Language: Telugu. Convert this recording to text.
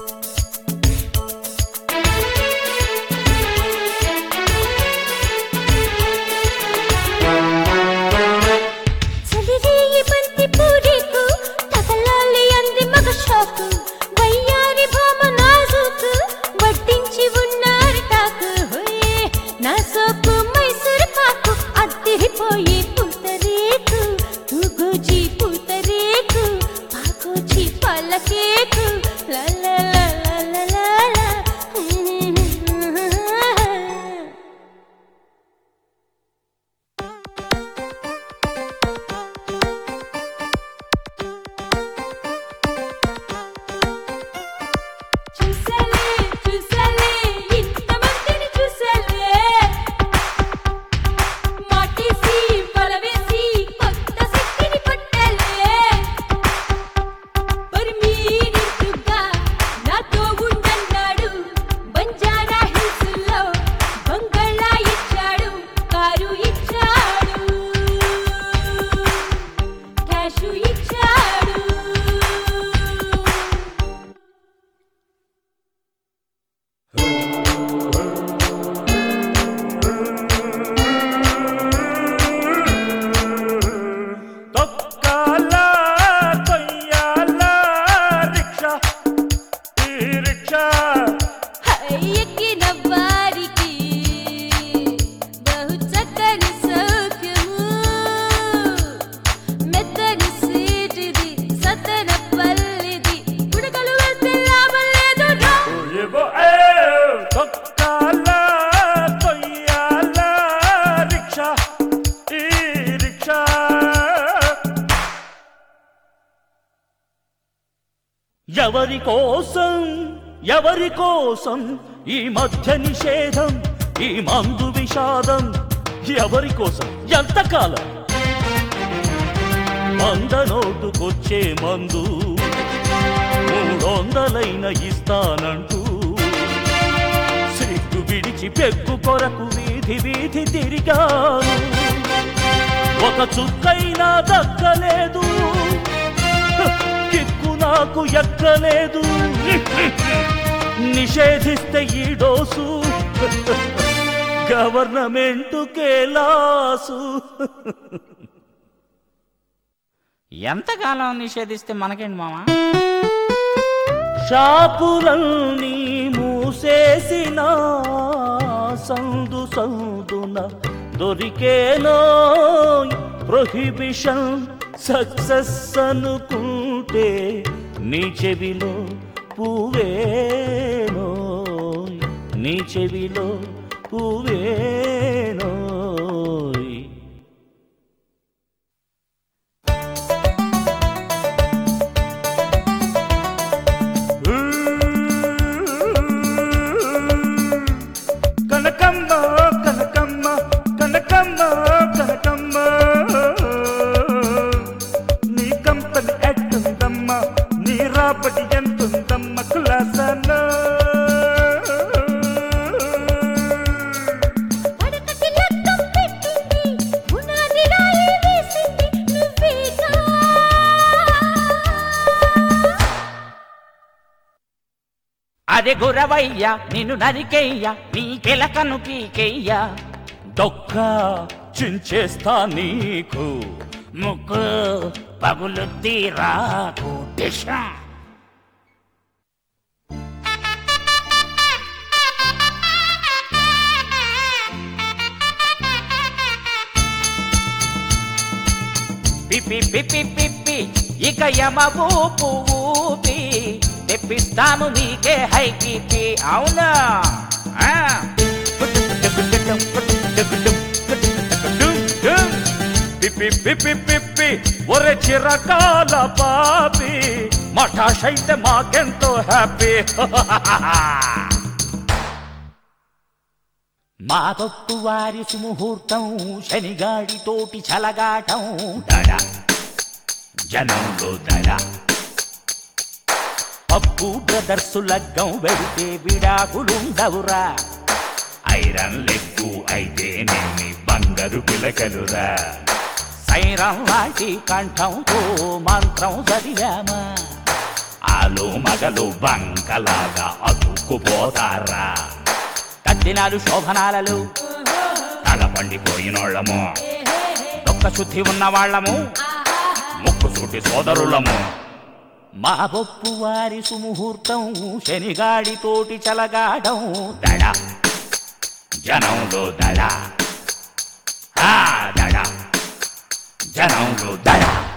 చలిరేయి బంతి పూరేకు తగలాలి అంది మగ షాకు వయ్యారి భామ నాజుకు వడ్డించి ఉన్న అరిటాకు హోయే నా సోపు మైసూరు పాకు అద్దిరిపోయి పూతరేకు తూగోజీ పూతరేకు పాకోజీ పల్లకేకు లా లా లా లా లా లా లా. చూసాలే చూసాలే ఇంతమందిని చూసాలే మాటేసి బలవేసి కొత్త శక్తిని పట్టాలే మరి మీరింటుగా నాతో ఉండన్నాడు బంజారా హిల్స్ లో బంగళా ఇచ్చాడు కారు ఇచ్చాడు క్యాషు ఇచ్చాడు తొక్కాల కొయ్యాల రిక్షా ఈ రిక్షా ఎక్కిన వారికి బహు చక్కని సౌఖ్యము మెత్తని సీటిది సతన పల్లిది పుడకలు వెళ్తే లాభం లేదు రా. ఏవో ఏ తొక్కాల కొయ్యాల రిక్షా ఈ రిక్షా ఎవరి కోసం ఎవరి కోసం ఈ మధ్య నిషేధం ఈ మందు విషాదం ఎవరి కోసం ఎంతకాలం వంద నోటుకొచ్చే మందు మూడొందలైన ఇస్తానంటూ సిగ్గు విడిచి పెగ్గు కొరకు వీధి వీధి తిరిగాను ఒక చుక్కైనా దక్కలేదు హ, కిక్కు నాకు ఎక్కలేదు నిషేధిస్తే ఈ డోసు గవర్నమెంట్ కేలాసు ఎంతకాలం నిషేధిస్తే మనకేంటి మామా షాపులన్నీ మూసేసిన సందు సందున దొరికేనో ప్రొహిబిషన్ సక్సెస్ అనుకుంటే నీ చెవిలో పువ్వేనో నీ చెవిలో పువ్వేనో కనకమ్మ కనకమ్మ కనకమ్మ కనకమ్మ నీ కంపెనీ ఎట్టుందమ్మ నీ రాబడి ఎంతుందమ్మ కులాసన పడకటి లట్టం పెట్టింది, పునాది రాయి వేసింది నువ్వేగా. అదే గురవయ్య నిన్ను నరికెయ్య నీ కిలకను పీకెయ్య దొక్క చించేస్తా నీకు ముక్కు పగులు తీరాకు దిశ పిపి పిపి పిప్పి ఇక యమ ఊపు ఊపి తెప్పిస్తాము మీకే హై పిపి అవునా ఆ. పిప్పి పిప్పి పిప్పి ఒరే చిరకాల పాపి మఠాషైతే మాకెంతో హ్యాపీ మా తొట్టు వారి సుముహూర్తం శనిగాడి తోటి చలగాటం దడ జనంలో దడ పప్పు బ్రదర్సు లగ్గం వెడితే విడాకులుండవురా ఐరన్ లెగ్గు అయితేనేమి బంగారు పిలకలురా సైరం లాంటి కంఠంతో మంత్రం చదివామా ఆ ఆలు మగలు బంకలాగా అతుక్కుపోతారా తద్దినాలు శోభనాలలో తల పండిపోయినోళ్ళము ఒక్క శుద్ధి ఉన్న వాళ్ళము ముక్కు సూటి సోదరులము మా బొప్పు వారి సుముహూర్తం శనిగాడితోటి చలగాడం దడ జనంలో దడ ఆ దడ జనంలో దడ